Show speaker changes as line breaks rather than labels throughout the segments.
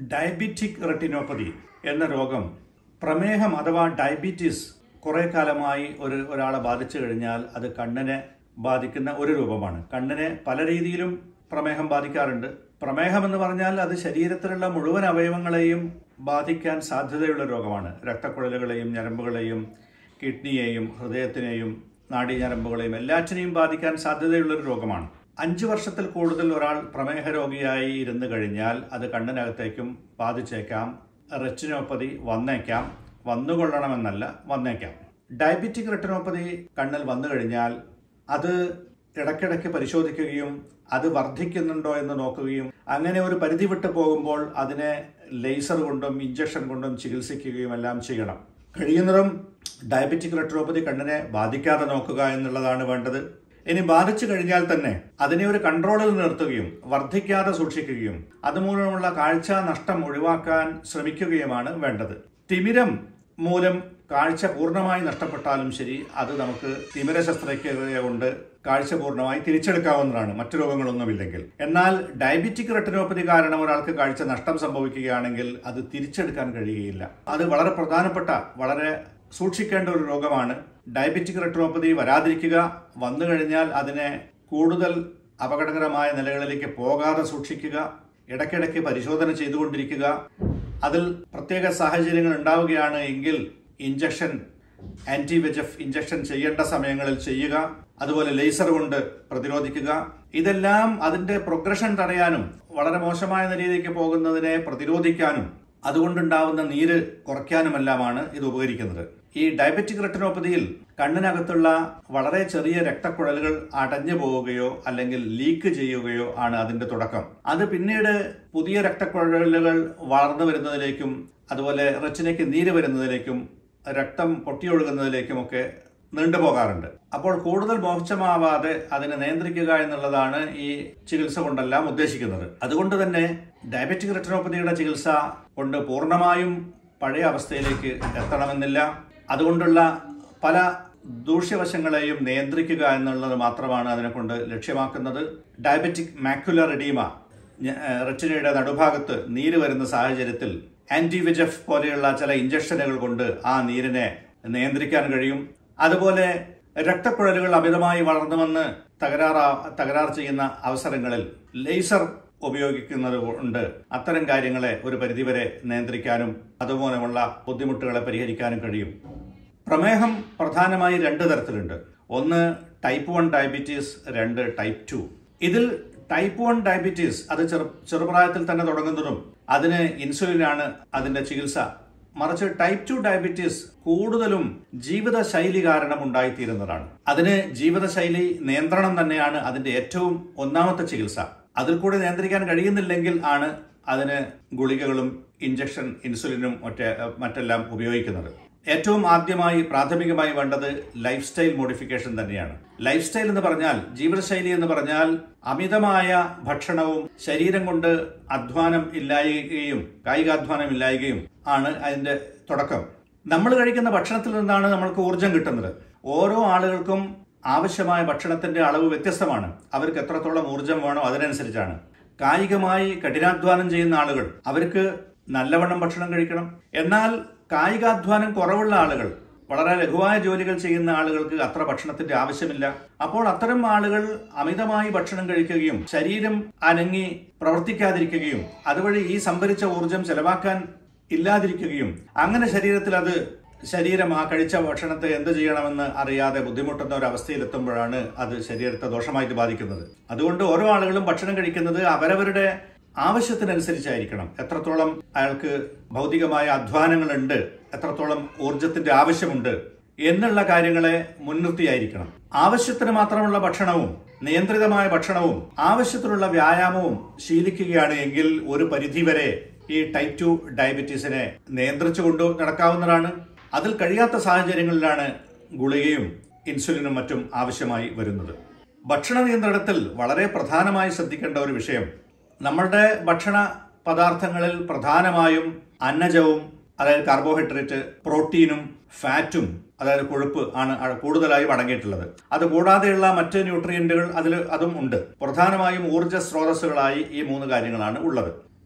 diabetic retinopathy എന്ന രോഗം പ്രമേഹം അഥവാ ഡയബറ്റീസ് കുറെ കാലമായി ഒരു ഒരാളെ ബാധിച്ചു കഴിഞ്ഞാൽ അത് കണ്ണിനെ ബാധിക്കുന്ന ഒരു രൂപമാണ് കണ്ണിനെ പല രീതിയിലും പ്രമേഹം ബാധിക്കാറുണ്ട് പ്രമേഹം എന്ന് പറഞ്ഞാൽ അത് ശരീരത്തിലുള്ള മുഴുവൻ അവയവങ്ങളെയും ബാധിക്കാൻ സാധ്യതയുള്ള രോഗമാണ് രക്തക്കുഴലുകളെയും ഞരമ്പുകളെയും കിഡ്നിയെയും ഹൃദയത്തിനെയും നാഡീഞരമ്പുകളെയും എല്ലാറ്റിനെയും ബാധിക്കാൻ സാധ്യതയുള്ളൊരു രോഗമാണ് അഞ്ചു വർഷത്തിൽ കൂടുതൽ ഒരാൾ പ്രമേഹ രോഗിയായി ഇരുന്ന് കഴിഞ്ഞാൽ അത് കണ്ണിനകത്തേക്കും ബാധിച്ചേക്കാം റെറ്റിനോപ്പതി വന്നേക്കാം വന്നുകൊള്ളണമെന്നല്ല വന്നേക്കാം ഡയബറ്റിക് റെറ്റിനോപ്പതി കണ്ണിൽ വന്നു കഴിഞ്ഞാൽ അത് ഇടയ്ക്കിടയ്ക്ക് പരിശോധിക്കുകയും അത് വർദ്ധിക്കുന്നുണ്ടോ എന്ന് നോക്കുകയും അങ്ങനെ ഒരു പരിധി വിട്ട് പോകുമ്പോൾ അതിനെ ലേസർ കൊണ്ടും ഇഞ്ചക്ഷൻ കൊണ്ടും ചികിത്സിക്കുകയും എല്ലാം ചെയ്യണം കഴിയുന്നതും ഡയബറ്റിക് റെറ്റിനോപ്പതി കണ്ണിനെ ബാധിക്കാതെ നോക്കുക എന്നുള്ളതാണ് വേണ്ടത് ഇനി ബാധിച്ചു കഴിഞ്ഞാൽ തന്നെ അതിനെ ഒരു കൺട്രോളിൽ നിർത്തുകയും വർദ്ധിക്കാതെ സൂക്ഷിക്കുകയും അതുമൂലമുള്ള കാഴ്ച നഷ്ടം ഒഴിവാക്കാൻ ശ്രമിക്കുകയുമാണ് വേണ്ടത് തിമിരം മൂലം കാഴ്ച പൂർണ്ണമായി നഷ്ടപ്പെട്ടാലും ശരി അത് നമുക്ക് തിമിര ശസ്ത്രക്രിയ കൊണ്ട് കാഴ്ച പൂർണ്ണമായി തിരിച്ചെടുക്കാവുന്നതാണ് മറ്റു രോഗങ്ങളൊന്നുമില്ലെങ്കിൽ എന്നാൽ ഡയബറ്റിക് റെറ്റിനോപ്പതി കാരണം ഒരാൾക്ക് കാഴ്ച നഷ്ടം സംഭവിക്കുകയാണെങ്കിൽ അത് തിരിച്ചെടുക്കാൻ കഴിയുകയില്ല അത് വളരെ പ്രധാനപ്പെട്ട വളരെ സൂക്ഷിക്കേണ്ട ഒരു രോഗമാണ് ഡയബറ്റിക് റെറ്റിനോപ്പതി വരാതിരിക്കുക വന്നു കഴിഞ്ഞാൽ അതിനെ കൂടുതൽ അപകടകരമായ നിലകളിലേക്ക് പോകാതെ സൂക്ഷിക്കുക ഇടയ്ക്കിടയ്ക്ക് പരിശോധന ചെയ്തുകൊണ്ടിരിക്കുക അതിൽ പ്രത്യേക സാഹചര്യങ്ങൾ ഉണ്ടാവുകയാണ് എങ്കിൽ ഇഞ്ചക്ഷൻ ആന്റി വെജഫ് ഇഞ്ചക്ഷൻ ചെയ്യേണ്ട സമയങ്ങളിൽ ചെയ്യുക അതുപോലെ ലേസർ കൊണ്ട് പ്രതിരോധിക്കുക ഇതെല്ലാം അതിന്റെ പ്രൊഗ്രഷൻ തടയാനും വളരെ മോശമായ നിലയിലേക്ക് പോകുന്നതിനെ പ്രതിരോധിക്കാനും അതുകൊണ്ടുണ്ടാവുന്ന നീര് കുറയ്ക്കാനുമെല്ലാമാണ് ഇത് ഉപകരിക്കുന്നത് ഈ ഡയബറ്റിക് റെറ്റിനോപ്പതിയിൽ കണ്ണിനകത്തുള്ള വളരെ ചെറിയ രക്തക്കുഴലുകൾ അടഞ്ഞു പോവുകയോ അല്ലെങ്കിൽ ലീക്ക് ചെയ്യുകയോ ആണ് അതിന്റെ തുടക്കം അത് പിന്നീട് പുതിയ രക്തക്കുഴലുകൾ വളർന്നു വരുന്നതിലേക്കും അതുപോലെ റെറ്റിനയ്ക്ക് നീര് വരുന്നതിലേക്കും രക്തം പൊട്ടിയൊഴുകുന്നതിലേക്കുമൊക്കെ നീണ്ടുപോകാറുണ്ട് അപ്പോൾ കൂടുതൽ മോശമാവാതെ അതിനെ നിയന്ത്രിക്കുക എന്നുള്ളതാണ് ഈ ചികിത്സ കൊണ്ടെല്ലാം ഉദ്ദേശിക്കുന്നത് അതുകൊണ്ട് തന്നെ ഡയബറ്റിക് റെറ്റിനോപ്പതിയുടെ ചികിത്സ കൊണ്ട് പൂർണ്ണമായും പഴയ അവസ്ഥയിലേക്ക് എത്തണമെന്നില്ല അതുകൊണ്ടുള്ള പല ദൂഷ്യവശങ്ങളെയും നിയന്ത്രിക്കുക എന്നുള്ളത് മാത്രമാണ് അതിനെക്കൊണ്ട് ലക്ഷ്യമാക്കുന്നത് ഡയബറ്റിക് മാക്യുലർ എഡീമ റെറ്റിനയുടെ നടുഭാഗത്ത് നീര് വരുന്ന സാഹചര്യത്തിൽ ആന്റി വിജഫ് പോലെയുള്ള ചില ഇഞ്ചക്ഷനുകൾ കൊണ്ട് ആ നീരിനെ നിയന്ത്രിക്കാൻ കഴിയും അതുപോലെ രക്തക്കുഴലുകൾ അമിതമായി വളർന്നു വന്ന് തകരാറാ തകരാർ ചെയ്യുന്ന അവസരങ്ങളിൽ ലേസർ ഉപയോഗിക്കുന്നത് കൊണ്ട് അത്തരം കാര്യങ്ങളെ ഒരു പരിധിവരെ നിയന്ത്രിക്കാനും അതുമൂലമുള്ള ബുദ്ധിമുട്ടുകളെ പരിഹരിക്കാനും കഴിയും പ്രമേഹം പ്രധാനമായി രണ്ട് തരത്തിലുണ്ട് ഒന്ന് ടൈപ്പ് വൺ ഡയബറ്റീസ് രണ്ട് ടൈപ്പ് ടു ഇതിൽ ടൈപ്പ് വൺ ഡയബറ്റീസ് അത് ചെറു ചെറുപ്രായത്തിൽ തന്നെ തുടങ്ങുന്നതും അതിന് ഇൻസുലിനാണ് അതിന്റെ ചികിത്സ മറിച്ച് ടൈപ്പ് ടു ഡയബറ്റീസ് കൂടുതലും ജീവിതശൈലി കാരണം ഉണ്ടായിത്തീരുന്നതാണ് അതിന് ജീവിതശൈലി നിയന്ത്രണം തന്നെയാണ് അതിന്റെ ഏറ്റവും ഒന്നാമത്തെ ചികിത്സ അതിൽ കൂടി നിയന്ത്രിക്കാൻ കഴിയുന്നില്ലെങ്കിൽ ആണ് അതിന് ഗുളികകളും ഇഞ്ചക്ഷൻ ഇൻസുലിനും മറ്റേ മറ്റെല്ലാം ഉപയോഗിക്കുന്നത് ഏറ്റവും ആദ്യമായി പ്രാഥമികമായി വേണ്ടത് ലൈഫ് സ്റ്റൈൽ മോഡിഫിക്കേഷൻ തന്നെയാണ് ലൈഫ് സ്റ്റൈൽ എന്ന് പറഞ്ഞാൽ ജീവിതശൈലി എന്ന് പറഞ്ഞാൽ അമിതമായ ഭക്ഷണവും ശരീരം കൊണ്ട് അധ്വാനം ഇല്ലായ്കയും കായികാധ്വാനം ഇല്ലായ്കയും ആണ് അതിന്റെ തുടക്കം നമ്മൾ കഴിക്കുന്ന ഭക്ഷണത്തിൽ നിന്നാണ് നമ്മൾക്ക് ഊർജം കിട്ടുന്നത് ഓരോ ആളുകൾക്കും ആവശ്യമായ ഭക്ഷണത്തിന്റെ അളവ് വ്യത്യസ്തമാണ് അവർക്ക് എത്രത്തോളം ഊർജം വേണോ അതിനനുസരിച്ചാണ് കായികമായി കഠിനാധ്വാനം ചെയ്യുന്ന ആളുകൾ അവർക്ക് നല്ലവണ്ണം ഭക്ഷണം കഴിക്കണം എന്നാൽ കായികാധ്വാനം കുറവുള്ള ആളുകൾ വളരെ ലഘുവായ ജോലികൾ ചെയ്യുന്ന ആളുകൾക്ക് അത്ര ഭക്ഷണത്തിന്റെ ആവശ്യമില്ല അപ്പോൾ അത്തരം ആളുകൾ അമിതമായി ഭക്ഷണം കഴിക്കുകയും ശരീരം അനങ്ങി പ്രവർത്തിക്കാതിരിക്കുകയും അതുവഴി ഈ സംഭരിച്ച ഊർജം ചെലവാക്കാൻ ഇല്ലാതിരിക്കുകയും അങ്ങനെ ശരീരത്തിൽ അത് ശരീരം ആ കഴിച്ച ഭക്ഷണത്തെ എന്ത് ചെയ്യണമെന്ന് അറിയാതെ ബുദ്ധിമുട്ടുന്ന ഒരു അവസ്ഥയിലെത്തുമ്പോഴാണ് അത് ശരീരത്തെ ദോഷമായിട്ട് ബാധിക്കുന്നത് അതുകൊണ്ട് ഓരോ ആളുകളും ഭക്ഷണം കഴിക്കുന്നത് അവരവരുടെ ആവശ്യത്തിനനുസരിച്ചായിരിക്കണം എത്രത്തോളം അയാൾക്ക് ഭൗതികമായ അധ്വാനങ്ങളുണ്ട് എത്രത്തോളം ഊർജത്തിന്റെ ആവശ്യമുണ്ട് എന്നുള്ള കാര്യങ്ങളെ മുൻനിർത്തിയായിരിക്കണം ആവശ്യത്തിന് മാത്രമുള്ള ഭക്ഷണവും നിയന്ത്രിതമായ ഭക്ഷണവും ആവശ്യത്തിനുള്ള വ്യായാമവും ശീലിക്കുകയാണ് എങ്കിൽ ഒരു പരിധിവരെ ഈ ടൈപ്പ് ടു ഡയബറ്റീസിനെ നിയന്ത്രിച്ചുകൊണ്ട് നടക്കാവുന്നതാണ് അതിൽ കഴിയാത്ത സാഹചര്യങ്ങളിലാണ് ഗുളികയും ഇൻസുലിനും മറ്റും ആവശ്യമായി വരുന്നത് ഭക്ഷണ നിയന്ത്രണത്തിൽ വളരെ പ്രധാനമായി ശ്രദ്ധിക്കേണ്ട ഒരു വിഷയം നമ്മളുടെ ഭക്ഷണ പദാർത്ഥങ്ങളിൽ പ്രധാനമായും അന്നജവും അതായത് കാർബോഹൈഡ്രേറ്റ് പ്രോട്ടീനും ഫാറ്റും അതായത് കൊഴുപ്പ് ആണ് കൂടുതലായും അടങ്ങിയിട്ടുള്ളത് അത് കൂടാതെയുള്ള മറ്റ് ന്യൂട്രിയന്റുകൾ അതിൽ അതും ഉണ്ട് പ്രധാനമായും ഊർജ്ജ സ്രോതസ്സുകളായി ഈ മൂന്ന് കാര്യങ്ങളാണ് ഉള്ളത്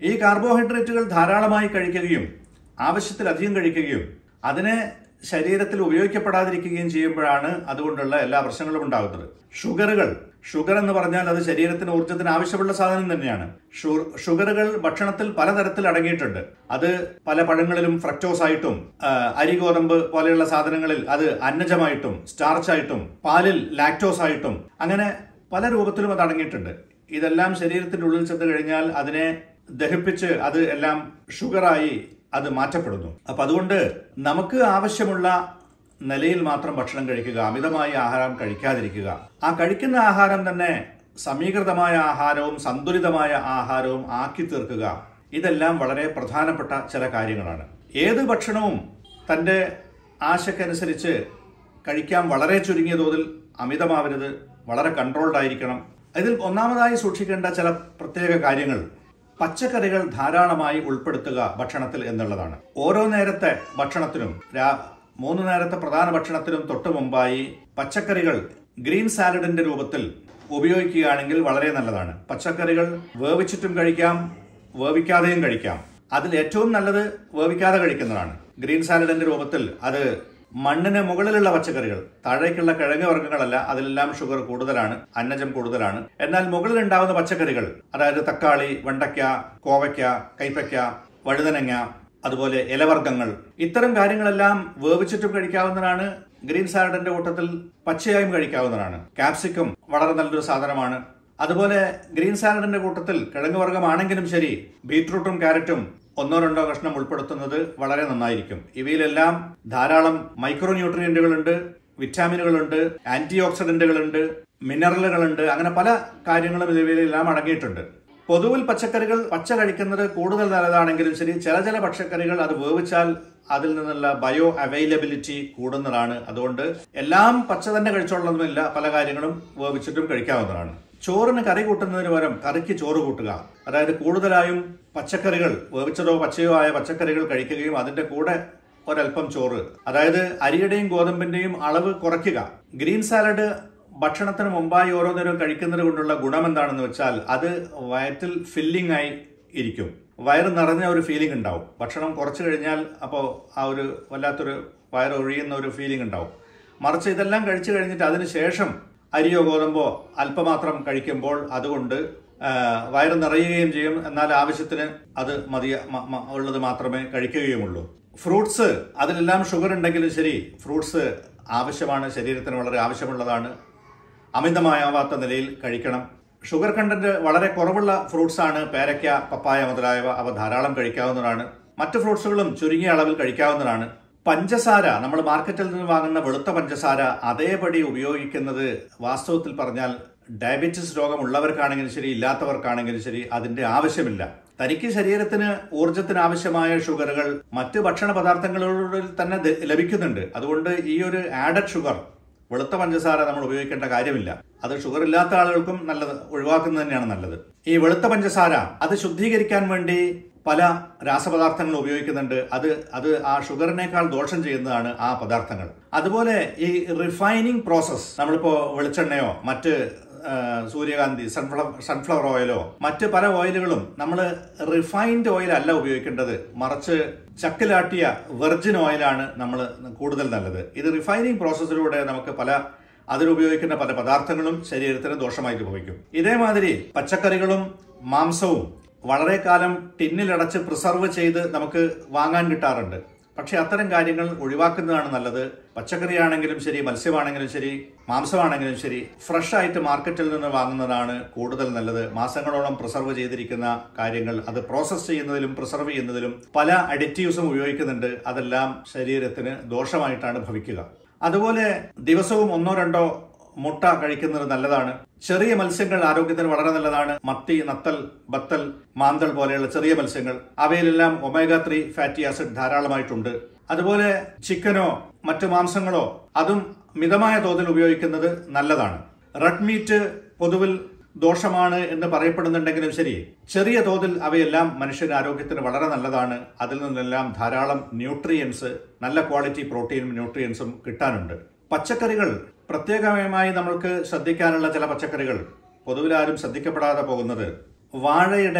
ഈ കാർബോഹൈഡ്രേറ്റുകൾ ധാരാളമായി കഴിക്കുകയും ആവശ്യത്തിലധികം കഴിക്കുകയും അതിനെ ശരീരത്തിൽ ഉപയോഗിക്കപ്പെടാതിരിക്കുകയും ചെയ്യുമ്പോഴാണ് അതുകൊണ്ടുള്ള എല്ലാ പ്രശ്നങ്ങളും ഉണ്ടാകുന്നത് ഷുഗറുകൾ ഷുഗർ എന്ന് പറഞ്ഞാൽ അത് ശരീരത്തിന് ഊർജ്ജത്തിന് ആവശ്യമുള്ള സാധനം തന്നെയാണ് ഷു- ഷുഗറുകൾ ഭക്ഷണത്തിൽ പലതരത്തിൽ അടങ്ങിയിട്ടുണ്ട് അത് പല പഴങ്ങളിലും ഫ്രക്ടോസ് ആയിട്ടും ആ, അരി ഗോതമ്പ് പോലെയുള്ള സാധനങ്ങളിൽ അത് അന്നജമായിട്ടും സ്റ്റാർച്ച് ആയിട്ടും പാലിൽ ലാക്ടോസ് ആയിട്ടും അങ്ങനെ പല രൂപത്തിലും അത് അടങ്ങിയിട്ടുണ്ട് ഇതെല്ലാം ശരീരത്തിന്റെ ഉള്ളിൽ ചെന്ന് കഴിഞ്ഞാൽ അതിനെ ദഹിപ്പിച്ച് അത് എല്ലാം ഷുഗറായി അത് മാറ്റപ്പെടുന്നു അപ്പൊ അതുകൊണ്ട് നമുക്ക് ആവശ്യമുള്ള നിലയിൽ മാത്രം ഭക്ഷണം കഴിക്കുക അമിതമായ ആഹാരം കഴിക്കാതിരിക്കുക ആ കഴിക്കുന്ന ആഹാരം തന്നെ സമീകൃതമായ ആഹാരവും സന്തുലിതമായ ആഹാരവും ആക്കി തീർക്കുക ഇതെല്ലാം വളരെ പ്രധാനപ്പെട്ട ചില കാര്യങ്ങളാണ് ഏത് ഭക്ഷണവും തൻ്റെ ആശക്കനുസരിച്ച് കഴിക്കാൻ വളരെ ചുരുങ്ങിയ തോതിൽ അമിതമാവരുത് വളരെ കൺട്രോൾഡ് ആയിരിക്കണം ഇതിൽ ഒന്നാമതായി സൂക്ഷിക്കേണ്ട ചില പ്രത്യേക കാര്യങ്ങൾ പച്ചക്കറികൾ ധാരാളമായി ഉൾപ്പെടുത്തുക ഭക്ഷണത്തിൽ എന്നുള്ളതാണ് ഓരോ നേരത്തെ ഭക്ഷണത്തിനും രാ- മൂന്ന് നേരത്തെ പ്രധാന ഭക്ഷണത്തിനും തൊട്ടു മുമ്പായി പച്ചക്കറികൾ ഗ്രീൻ സാലഡിന്റെ രൂപത്തിൽ ഉപയോഗിക്കുകയാണെങ്കിൽ വളരെ നല്ലതാണ് പച്ചക്കറികൾ വേവിച്ചിട്ടും കഴിക്കാം വേവിക്കാതെയും കഴിക്കാം അതിൽ ഏറ്റവും നല്ലത് വേവിക്കാതെ കഴിക്കുന്നതാണ് ഗ്രീൻ സാലഡിന്റെ രൂപത്തിൽ അത് മണ്ണിന് മുകളിലുള്ള പച്ചക്കറികൾ താഴേക്കുള്ള കിഴങ്ങ് വർഗ്ഗങ്ങളല്ല അതിലെല്ലാം ഷുഗർ കൂടുതലാണ് അന്നജം കൂടുതലാണ് എന്നാൽ മുകളിൽ ഉണ്ടാവുന്ന പച്ചക്കറികൾ അതായത് തക്കാളി വെണ്ടയ്ക്ക കോവയ്ക്ക കൈപ്പയ്ക്ക വഴുതനങ്ങ അതുപോലെ ഇലവർഗ്ഗങ്ങൾ ഇത്തരം കാര്യങ്ങളെല്ലാം വേവിച്ചിട്ടും കഴിക്കാവുന്നതാണ് ഗ്രീൻ സാലഡിന്റെ കൂട്ടത്തിൽ പച്ചയായും കഴിക്കാവുന്നതാണ് കാപ്സിക്കം വളരെ നല്ലൊരു സാധനമാണ് അതുപോലെ ഗ്രീൻ സാലഡിന്റെ കൂട്ടത്തിൽ കിഴങ്ങ് വർഗ്ഗമാണെങ്കിലും ശരി ബീട്രൂട്ടും ക്യാരറ്റും ഒന്നോ രണ്ടോ കഷ്ണം ഉൾപ്പെടുത്തുന്നത് വളരെ നന്നായിരിക്കും ഇവയിലെല്ലാം ധാരാളം മൈക്രോ ന്യൂട്രിയന്റുകളുണ്ട് വിറ്റാമിനുകളുണ്ട് ആന്റി ഓക്സിഡന്റുകളുണ്ട് മിനറലുകളുണ്ട് അങ്ങനെ പല കാര്യങ്ങളും ഇവയിലെല്ലാം അടങ്ങിയിട്ടുണ്ട് പൊതുവിൽ പച്ചക്കറികൾ പച്ച കഴിക്കുന്നത് കൂടുതൽ നല്ലതാണെങ്കിലും ശരി ചില ചില പച്ചക്കറികൾ അത് വേവിച്ചാൽ അതിൽ നിന്നുള്ള ബയോ അവൈലബിലിറ്റി കൂടുന്നതാണ് അതുകൊണ്ട് എല്ലാം പച്ച തന്നെ കഴിച്ചോളണമെന്നില്ല പല കാര്യങ്ങളും വേവിച്ചിട്ടും കഴിക്കാവുന്നതാണ് ചോറിന് കറി കൂട്ടുന്നതിന് പകരം കറിക്ക് ചോറ് കൂട്ടുക അതായത് കൂടുതലായും പച്ചക്കറികൾ വേവിച്ചതോ പച്ചയോ ആയ പച്ചക്കറികൾ കഴിക്കുകയും അതിന്റെ കൂടെ ഒരല്പം ചോറ് അതായത് അരിയുടെയും ഗോതമ്പിന്റെയും അളവ് കുറയ്ക്കുക ഗ്രീൻ സാലഡ് ഭക്ഷണത്തിന് മുമ്പായി ഓരോ നേരം കഴിക്കുന്നത് കൊണ്ടുള്ള ഗുണം എന്താണെന്ന് വെച്ചാൽ അത് വയറ്റിൽ ഫില്ലിംഗ് ആയി ഇരിക്കും വയറ് നിറഞ്ഞ ഒരു ഫീലിംഗ് ഉണ്ടാവും ഭക്ഷണം കുറച്ച് കഴിഞ്ഞാൽ അപ്പോൾ ആ ഒരു വല്ലാത്തൊരു വയറ് ഒഴിയുന്ന ഒരു ഫീലിംഗ് ഉണ്ടാവും മറിച്ച് ഇതെല്ലാം കഴിച്ചു കഴിഞ്ഞിട്ട് അതിന് ശേഷം അരിയോ ഗോതമ്പോ അല്പമാത്രം കഴിക്കുമ്പോൾ അതുകൊണ്ട് ആ, വയറ് നിറയുകയും ചെയ്യും എന്നാൽ ആവശ്യത്തിന് അത് മതിയ മ- മ- ഉള്ളത് മാത്രമേ കഴിക്കുകയുമുള്ളൂ ഫ്രൂട്ട്സ് അതിലെല്ലാം ഷുഗർ ഉണ്ടെങ്കിലും ശരി ഫ്രൂട്ട്സ് ആവശ്യമാണ് ശരീരത്തിന് വളരെ ആവശ്യമുള്ളതാണ് അമിതമായാവാത്ത നിലയിൽ കഴിക്കണം ഷുഗർ കണ്ടന്റ് വളരെ കുറവുള്ള ഫ്രൂട്ട്സ് ആണ് പേരയ്ക്ക പപ്പായ മുതലായവ അവ ധാരാളം കഴിക്കാവുന്നതാണ് മറ്റ് ഫ്രൂട്ട്സുകളും ചുരുങ്ങിയ അളവിൽ കഴിക്കാവുന്നതാണ് പഞ്ചസാര നമ്മൾ മാർക്കറ്റിൽ നിന്ന് വാങ്ങുന്ന വെളുത്ത പഞ്ചസാര അതേപടി ഉപയോഗിക്കുന്നത് വാസ്തവത്തിൽ പറഞ്ഞാൽ ഡയബറ്റീസ് രോഗമുള്ളവർക്കാണെങ്കിലും ശരി ഇല്ലാത്തവർക്കാണെങ്കിലും ശരി അതിന്റെ ആവശ്യമില്ല തനിക്ക് ശരീരത്തിന് ഊർജത്തിന് ആവശ്യമായ ഷുഗറുകൾ മറ്റ് ഭക്ഷണ പദാർത്ഥങ്ങളിൽ തന്നെ ദ- ലഭിക്കുന്നുണ്ട് അതുകൊണ്ട് ഈ ഒരു ആഡഡ് ഷുഗർ വെളുത്ത പഞ്ചസാര നമ്മൾ ഉപയോഗിക്കേണ്ട കാര്യമില്ല അത് ഷുഗർ ഇല്ലാത്ത ആളുകൾക്കും നല്ലത് ഒഴിവാക്കുന്നത് തന്നെയാണ് നല്ലത് ഈ വെളുത്ത പഞ്ചസാര അത് ശുദ്ധീകരിക്കാൻ വേണ്ടി പല രാസപദാർത്ഥങ്ങൾ ഉപയോഗിക്കുന്നുണ്ട് അത് അത് ആ ഷുഗറിനേക്കാൾ ദോഷം ചെയ്യുന്നതാണ് ആ പദാർത്ഥങ്ങൾ അതുപോലെ ഈ റിഫൈനിങ് പ്രോസസ് നമ്മളിപ്പോ വെളിച്ചെണ്ണയോ മറ്റ് ആ, സൂര്യകാന്തി സൺഫ്ലവർ സൺഫ്ലവർ ഓയിലോ മറ്റ് പല ഓയിലുകളും നമ്മൾ റിഫൈൻഡ് ഓയിൽ അല്ല ഉപയോഗിക്കേണ്ടത് മറിച്ച് ചക്കിലാട്ടിയ വെർജിൻ ഓയിലാണ് നമ്മൾ കൂടുതൽ നല്ലത് ഇത് റിഫൈനിങ് പ്രോസസ്സിലൂടെ നമുക്ക് പല അതിലുപയോഗിക്കുന്ന പല പദാർത്ഥങ്ങളും ശരീരത്തിന് ദോഷമായിട്ട് ഭവിക്കും ഇതേമാതിരി പച്ചക്കറികളും മാംസവും വളരെ കാലം ടിന്നിലടച്ച് പ്രിസർവ് ചെയ്ത് നമുക്ക് വാങ്ങാൻ കിട്ടാറുണ്ട് പക്ഷെ അത്തരം കാര്യങ്ങൾ ഒഴിവാക്കുന്നതാണ് നല്ലത് പച്ചക്കറി ആണെങ്കിലും ശരി മത്സ്യമാണെങ്കിലും ശരി മാംസമാണെങ്കിലും ശരി ഫ്രഷ് ആയിട്ട് മാർക്കറ്റിൽ നിന്ന് വാങ്ങുന്നതാണ് കൂടുതൽ നല്ലത് മാസങ്ങളോളം പ്രിസർവ് ചെയ്തിരിക്കുന്ന കാര്യങ്ങൾ അത് പ്രോസസ് ചെയ്യുന്നതിലും പ്രിസർവ് ചെയ്യുന്നതിലും പല അഡിറ്റീവ്സും ഉപയോഗിക്കുന്നുണ്ട് അതെല്ലാം ശരീരത്തിന് ദോഷമായിട്ടാണ് ഭവിക്കുക അതുപോലെ ദിവസവും ഒന്നോ രണ്ടോ മുട്ട കഴിക്കുന്നത് നല്ലതാണ് ചെറിയ മത്സ്യങ്ങൾ ആരോഗ്യത്തിന് വളരെ നല്ലതാണ് മത്തി നത്തൽ ബത്തൽ മാന്തൽ പോലെയുള്ള ചെറിയ മത്സ്യങ്ങൾ അവയിലെല്ലാം ഒമേഗ ത്രീ ഫാറ്റി ആസിഡ് ധാരാളമായിട്ടുണ്ട് അതുപോലെ ചിക്കനോ മറ്റു മാംസങ്ങളോ അതും മിതമായ തോതിൽ ഉപയോഗിക്കുന്നത് നല്ലതാണ് റെഡ് മീറ്റ് പൊതുവിൽ ദോഷമാണ് എന്ന് പറയപ്പെടുന്നുണ്ടെങ്കിലും ശരി ചെറിയ തോതിൽ അവയെല്ലാം മനുഷ്യന്റെ ആരോഗ്യത്തിന് വളരെ നല്ലതാണ് അതിൽ നിന്നെല്ലാം ധാരാളം ന്യൂട്രിയൻസ് നല്ല ക്വാളിറ്റി പ്രോട്ടീനും ന്യൂട്രിയൻസും കിട്ടാനുണ്ട് പച്ചക്കറികൾ പ്രത്യേകമായി നമ്മൾക്ക് ശ്രദ്ധിക്കാനുള്ള ചില പച്ചക്കറികൾ പൊതുവിൽ ആരും ശ്രദ്ധിക്കപ്പെടാതെ പോകുന്നത് വാഴയുടെ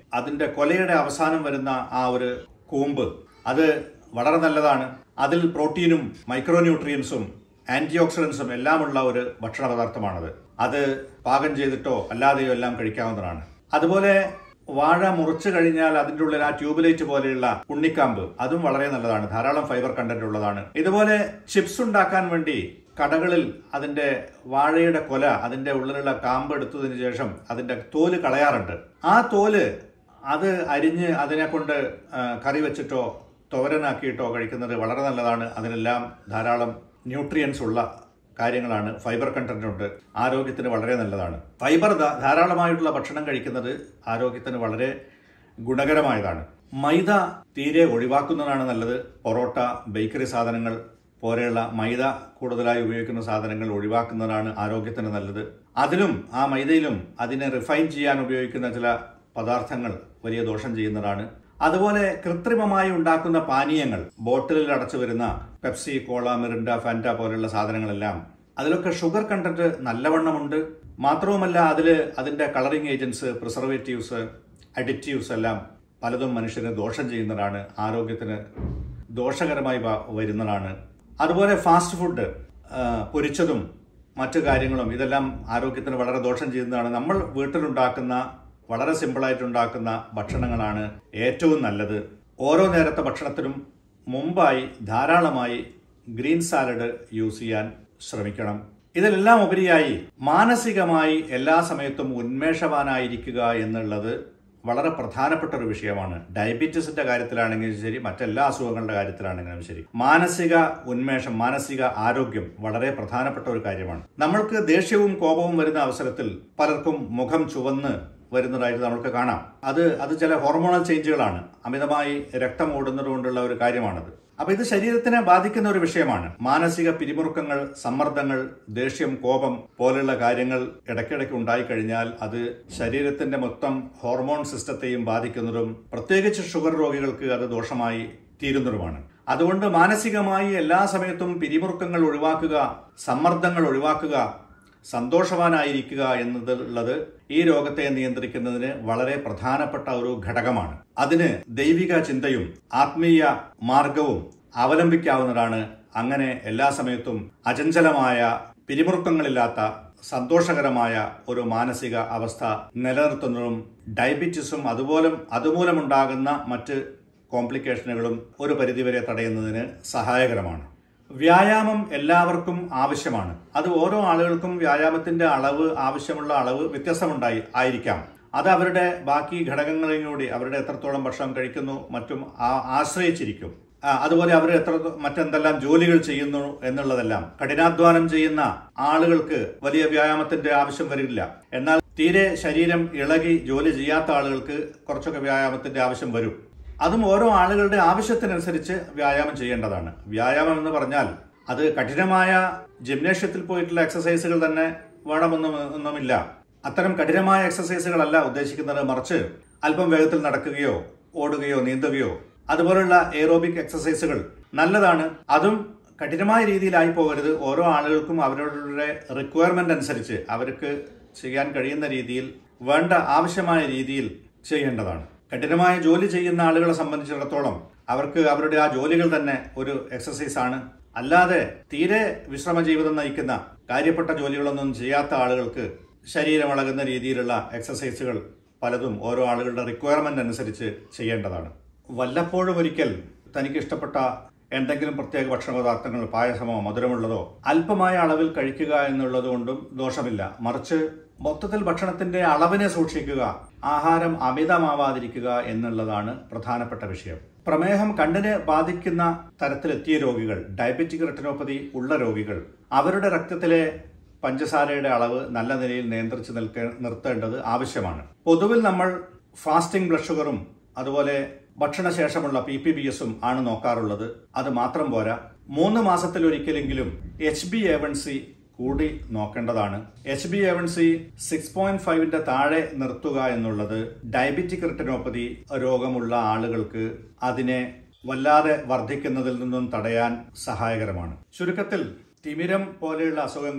അതിന്റെ കൊലയുടെ അവസാനം വരുന്ന ആ ഒരു കൂമ്പ് അത് വളരെ നല്ലതാണ് അതിൽ പ്രോട്ടീനും മൈക്രോന്യൂട്രിയൻസും ആന്റി ഓക്സിഡൻസും എല്ലാമുള്ള ഒരു ഭക്ഷണ പദാർത്ഥമാണത് അത് പാകം ചെയ്തിട്ടോ അല്ലാതെയോ എല്ലാം കഴിക്കാവുന്നതാണ് അതുപോലെ വാഴ മുറിച്ചു കഴിഞ്ഞാൽ അതിൻ്റെ ഉള്ളിൽ ആ ട്യൂബുലൈറ്റ് പോലെയുള്ള ഉണ്ണിക്കാമ്പ് അതും വളരെ നല്ലതാണ് ധാരാളം ഫൈബർ കണ്ടന്റ് ഉള്ളതാണ് ഇതുപോലെ ചിപ്സ് ഉണ്ടാക്കാൻ വേണ്ടി കടകളിൽ അതിന്റെ വാഴയുടെ കൊല അതിന്റെ ഉള്ളിലുള്ള കാമ്പ് എടുത്തതിന് ശേഷം അതിന്റെ തോല് കളയാറുണ്ട് ആ തോല് അത് അരിഞ്ഞ് അതിനെ കൊണ്ട് ആ, കറി വെച്ചിട്ടോ തോരനാക്കിയിട്ടോ കഴിക്കുന്നത് വളരെ നല്ലതാണ് അതിനെല്ലാം ധാരാളം ന്യൂട്രിയൻസ് ഉള്ള കാര്യങ്ങളാണ് ഫൈബർ കണ്ടന്റ് ഉണ്ട് ആരോഗ്യത്തിന് വളരെ നല്ലതാണ് ഫൈബർ ധാ- ധാരാളമായിട്ടുള്ള ഭക്ഷണം കഴിക്കുന്നത് ആരോഗ്യത്തിന് വളരെ ഗുണകരമായതാണ് മൈദ തീരെ ഒഴിവാക്കുന്നതാണ് നല്ലത് പൊറോട്ട ബേക്കറി സാധനങ്ങൾ പോലെയുള്ള മൈദ കൂടുതലായി ഉപയോഗിക്കുന്ന സാധനങ്ങൾ ഒഴിവാക്കുന്നതാണ് ആരോഗ്യത്തിന് നല്ലത് അതിലും ആ മൈദയിലും അതിനെ റിഫൈൻ ചെയ്യാൻ ഉപയോഗിക്കുന്ന ചില പദാർത്ഥങ്ങൾ വലിയ ദോഷം ചെയ്യുന്നതാണ് അതുപോലെ കൃത്രിമമായി ഉണ്ടാക്കുന്ന പാനീയങ്ങൾ ബോട്ടിലിൽ അടച്ചു വരുന്ന പെപ്സി കോള മിറിൻഡ ഫാൻറ്റ പോലെയുള്ള സാധനങ്ങളെല്ലാം അതിലൊക്കെ ഷുഗർ കണ്ടന്റ് നല്ലവണ്ണമുണ്ട് മാത്രവുമല്ല അതിൽ അതിന്റെ കളറിംഗ് ഏജൻസ് പ്രിസർവേറ്റീവ്സ് അഡിറ്റീവ്സ് എല്ലാം പലതും മനുഷ്യന് ദോഷം ചെയ്യുന്നതാണ് ആരോഗ്യത്തിന് ദോഷകരമായി വ- വരുന്നതാണ് അതുപോലെ ഫാസ്റ്റ് ഫുഡ് ആ, പൊരിച്ചതും മറ്റു കാര്യങ്ങളും ഇതെല്ലാം ആരോഗ്യത്തിന് വളരെ ദോഷം ചെയ്യുന്നതാണ് നമ്മൾ വീട്ടിലുണ്ടാക്കുന്ന വളരെ സിമ്പിളായിട്ട് ഉണ്ടാക്കുന്ന ഭക്ഷണങ്ങളാണ് ഏറ്റവും നല്ലത് ഓരോ നേരത്തെ ഭക്ഷണത്തിനും മുമ്പായി ധാരാളമായി ഗ്രീൻ സാലഡ് യൂസ് ചെയ്യാൻ ശ്രമിക്കണം ഇതിലെല്ലാം ഉപരിയായി മാനസികമായി എല്ലാ സമയത്തും ഉന്മേഷവാനായിരിക്കുക എന്നുള്ളത് വളരെ പ്രധാനപ്പെട്ട ഒരു വിഷയമാണ് ഡയബറ്റീസിന്റെ കാര്യത്തിലാണെങ്കിലും ശരി മറ്റെല്ലാ അസുഖങ്ങളുടെ കാര്യത്തിലാണെങ്കിലും ശരി മാനസിക ഉന്മേഷം മാനസിക ആരോഗ്യം വളരെ പ്രധാനപ്പെട്ട ഒരു കാര്യമാണ് നമ്മൾക്ക് ദേഷ്യവും കോപവും വരുന്ന അവസരത്തിൽ പലർക്കും മുഖം ചുവന്ന് വരുന്നതായിട്ട് നമുക്ക് കാണാം അത് അത് ചില ഹോർമോണൽ ചേഞ്ചുകളാണ് അമിതമായി രക്തം ഓടുന്നത് കൊണ്ടുള്ള ഒരു കാര്യമാണത് അപ്പൊ ഇത് ശരീരത്തിനെ ബാധിക്കുന്ന ഒരു വിഷയമാണ് മാനസിക പിരിമുറുക്കങ്ങൾ സമ്മർദ്ദങ്ങൾ ദേഷ്യം കോപം പോലെയുള്ള കാര്യങ്ങൾ ഇടയ്ക്കിടയ്ക്ക് ഉണ്ടായിക്കഴിഞ്ഞാൽ അത് ശരീരത്തിന്റെ മൊത്തം ഹോർമോൺ സിസ്റ്റത്തെയും ബാധിക്കുന്നതും പ്രത്യേകിച്ച് ഷുഗർ രോഗികൾക്ക് അത് ദോഷമായി തീരുന്നതുമാണ് അതുകൊണ്ട് മാനസികമായി എല്ലാ സമയത്തും പിരിമുറുക്കങ്ങൾ ഒഴിവാക്കുക സമ്മർദ്ദങ്ങൾ ഒഴിവാക്കുക സന്തോഷവാനായിരിക്കുക എന്നുള്ളത് ഈ രോഗത്തെ നിയന്ത്രിക്കുന്നതിന് വളരെ പ്രധാനപ്പെട്ട ഒരു ഘടകമാണ് അതിന് ദൈവിക ചിന്തയും ആത്മീയ മാർഗവും അവലംബിക്കാവുന്നതാണ് അങ്ങനെ എല്ലാ സമയത്തും അചഞ്ചലമായ പിരിമുറുക്കങ്ങളില്ലാത്ത സന്തോഷകരമായ ഒരു മാനസിക അവസ്ഥ നിലനിർത്തുന്നതും ഡയബറ്റീസും അതുപോലും അതുമൂലമുണ്ടാകുന്ന മറ്റ് കോംപ്ലിക്കേഷനുകളും ഒരു പരിധിവരെ തടയുന്നതിന് സഹായകരമാണ് വ്യായാമം എല്ലാവർക്കും ആവശ്യമാണ് അത് ഓരോ ആളുകൾക്കും വ്യായാമത്തിന്റെ അളവ് ആവശ്യമുള്ള അളവ് വ്യത്യസ്തമുണ്ടായി ആയിരിക്കാം അത് അവരുടെ ബാക്കി ഘടകങ്ങളെയും കൂടി അവരുടെ എത്രത്തോളം ഭക്ഷണം കഴിക്കുന്നു മറ്റും ആ- ആശ്രയിച്ചിരിക്കും ആ, അതുപോലെ അവർ എത്ര മറ്റെന്തെല്ലാം ജോലികൾ ചെയ്യുന്നു എന്നുള്ളതെല്ലാം കഠിനാധ്വാനം ചെയ്യുന്ന ആളുകൾക്ക് വലിയ വ്യായാമത്തിന്റെ ആവശ്യം വരില്ല എന്നാൽ തീരെ ശരീരം ഇളകി ജോലി ചെയ്യാത്ത ആളുകൾക്ക് കുറച്ചൊക്കെ വ്യായാമത്തിന്റെ ആവശ്യം വരും അതും ഓരോ ആളുകളുടെ ആവശ്യത്തിനനുസരിച്ച് വ്യായാമം ചെയ്യേണ്ടതാണ് വ്യായാമം എന്ന് പറഞ്ഞാൽ അത് കഠിനമായ ജിംനേഷ്യത്തിൽ പോയിട്ടുള്ള എക്സസൈസുകൾ തന്നെ വേണമെന്നും ഒന്നുമില്ല അത്തരം കഠിനമായ എക്സസൈസുകളല്ല ഉദ്ദേശിക്കുന്നത് മറിച്ച് അല്പം വേഗത്തിൽ നടക്കുകയോ ഓടുകയോ നീന്തുകയോ അതുപോലുള്ള എയറോബിക് എക്സസൈസുകൾ നല്ലതാണ് അതും കഠിനമായ രീതിയിലായി പോകരുത് ഓരോ ആളുകൾക്കും അവരുടെ റിക്വയർമെന്റ് അനുസരിച്ച് അവർക്ക് ചെയ്യാൻ കഴിയുന്ന രീതിയിൽ വേണ്ട ആവശ്യമായ രീതിയിൽ ചെയ്യേണ്ടതാണ് കഠിനമായ ജോലി ചെയ്യുന്ന ആളുകളെ സംബന്ധിച്ചിടത്തോളം അവർക്ക് അവരുടെ ആ ജോലികൾ തന്നെ ഒരു എക്സസൈസ് ആണ് അല്ലാതെ തീരെ വിശ്രമ ജീവിതം നയിക്കുന്ന കാര്യപ്പെട്ട ജോലികളൊന്നും ചെയ്യാത്ത ആളുകൾക്ക് ശരീരമിളകുന്ന രീതിയിലുള്ള എക്സസൈസുകൾ പലതും ഓരോ ആളുകളുടെ റിക്വയർമെന്റ് അനുസരിച്ച് ചെയ്യേണ്ടതാണ് വല്ലപ്പോഴും ഒരിക്കൽ തനിക്ക് ഇഷ്ടപ്പെട്ട എന്തെങ്കിലും പ്രത്യേക ഭക്ഷണ പദാർത്ഥങ്ങൾ പായസമോ മധുരമുള്ളതോ അല്പമായ അളവിൽ കഴിക്കുക എന്നുള്ളത് കൊണ്ടും ദോഷമില്ല മറിച്ച് മൊത്തത്തിൽ ഭക്ഷണത്തിന്റെ അളവിനെ സൂക്ഷിക്കുക ആഹാരം അമിതമാവാതിരിക്കുക എന്നുള്ളതാണ് പ്രധാനപ്പെട്ട വിഷയം പ്രമേഹം കണ്ണിനെ ബാധിക്കുന്ന തരത്തിലെത്തിയ രോഗികൾ ഡയബറ്റിക് റെറ്റിനോപ്പതി ഉള്ള രോഗികൾ അവരുടെ രക്തത്തിലെ പഞ്ചസാരയുടെ അളവ് നല്ല നിലയിൽ നിയന്ത്രിച്ച് നിൽക്ക നിർത്തേണ്ടത് ആവശ്യമാണ് പൊതുവിൽ നമ്മൾ ഫാസ്റ്റിംഗ് ബ്ലഡ് ഷുഗറും അതുപോലെ ഭക്ഷണശേഷമുള്ള പി പി ബി എസും ആണ് നോക്കാറുള്ളത് അത് മാത്രം പോരാ മൂന്ന് മാസത്തിൽ ഒരിക്കലെങ്കിലും H B A one C കൂടി നോക്കേണ്ടതാണ് H B A one C six point ഫൈവിന്റെ താഴെ നിർത്തുക എന്നുള്ളത് ഡയബറ്റിക് റെറ്റിനോപ്പതി രോഗമുള്ള ആളുകൾക്ക് അതിനെ വല്ലാതെ വർദ്ധിക്കുന്നതിൽ നിന്നും തടയാൻ സഹായകരമാണ് ചുരുക്കത്തിൽ തിമിരം പോലെയുള്ള അസുഖങ്ങൾ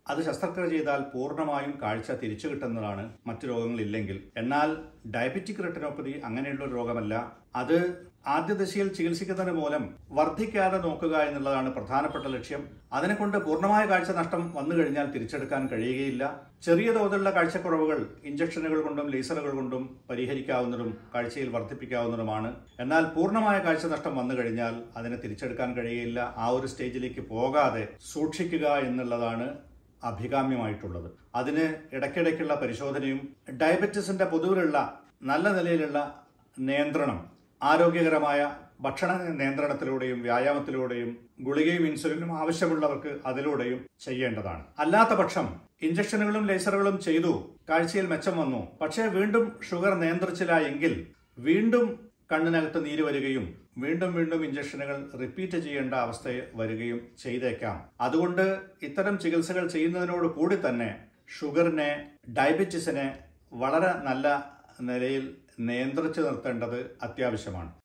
അത് ശസ്ത്രക്രിയ ചെയ്താൽ പൂർണ്ണമായും കാഴ്ച തിരിച്ചു കിട്ടുന്നതാണ് മറ്റു രോഗങ്ങളില്ലെങ്കിൽ എന്നാൽ ഡയബറ്റിക് റെട്ടിനോപ്പതി അങ്ങനെയുള്ള ഒരു രോഗമല്ല അത് ആദ്യ ദശയിൽ ചികിത്സിക്കുന്നതിന് മൂലം വർദ്ധിക്കാതെ നോക്കുക എന്നുള്ളതാണ് പ്രധാനപ്പെട്ട ലക്ഷ്യം അതിനെക്കൊണ്ട് പൂർണ്ണമായ കാഴ്ച നഷ്ടം വന്നു കഴിഞ്ഞാൽ തിരിച്ചെടുക്കാൻ കഴിയുകയില്ല ചെറിയ തോതിലുള്ള കാഴ്ചക്കുറവുകൾ ഇഞ്ചക്ഷനുകൾ കൊണ്ടും ലേസറുകൾ കൊണ്ടും പരിഹരിക്കാവുന്നതും കാഴ്ചയിൽ വർദ്ധിപ്പിക്കാവുന്നതുമാണ് എന്നാൽ പൂർണ്ണമായ കാഴ്ച നഷ്ടം വന്നു കഴിഞ്ഞാൽ അതിനെ തിരിച്ചെടുക്കാൻ കഴിയുകയില്ല ആ ഒരു സ്റ്റേജിലേക്ക് പോകാതെ സൂക്ഷിക്കുക എന്നുള്ളതാണ് അഭികാമ്യമായിട്ടുള്ളത് അതിന് ഇടയ്ക്കിടയ്ക്കുള്ള പരിശോധനയും ഡയബറ്റിസിന്റെ പൊതുവിലുള്ള നല്ല നിലയിലുള്ള നിയന്ത്രണം ആരോഗ്യകരമായ ഭക്ഷണ നിയന്ത്രണത്തിലൂടെയും വ്യായാമത്തിലൂടെയും ഗുളികയും ഇൻസുലിനും ആവശ്യമുള്ളവർക്ക് അതിലൂടെയും ചെയ്യേണ്ടതാണ് അല്ലാത്ത പക്ഷം ഇഞ്ചക്ഷനുകളും ലേസറുകളും ചെയ്തു കാഴ്ചയിൽ മെച്ചം വന്നു പക്ഷേ വീണ്ടും ഷുഗർ നിയന്ത്രിച്ചില്ല എങ്കിൽ വീണ്ടും കണ്ണിനകത്ത് നീര് വരികയും വീണ്ടും വീണ്ടും ഇഞ്ചക്ഷനുകൾ റിപ്പീറ്റ് ചെയ്യേണ്ട അവസ്ഥ വരികയും ചെയ്തേക്കാം അതുകൊണ്ട് ഇത്തരം ചികിത്സകൾ ചെയ്യുന്നതിനോട് കൂടി തന്നെ ഷുഗറിനെ ഡയബറ്റീസിനെ വളരെ നല്ല നിലയിൽ നിയന്ത്രിച്ചു നിർത്തേണ്ടത് അത്യാവശ്യമാണ്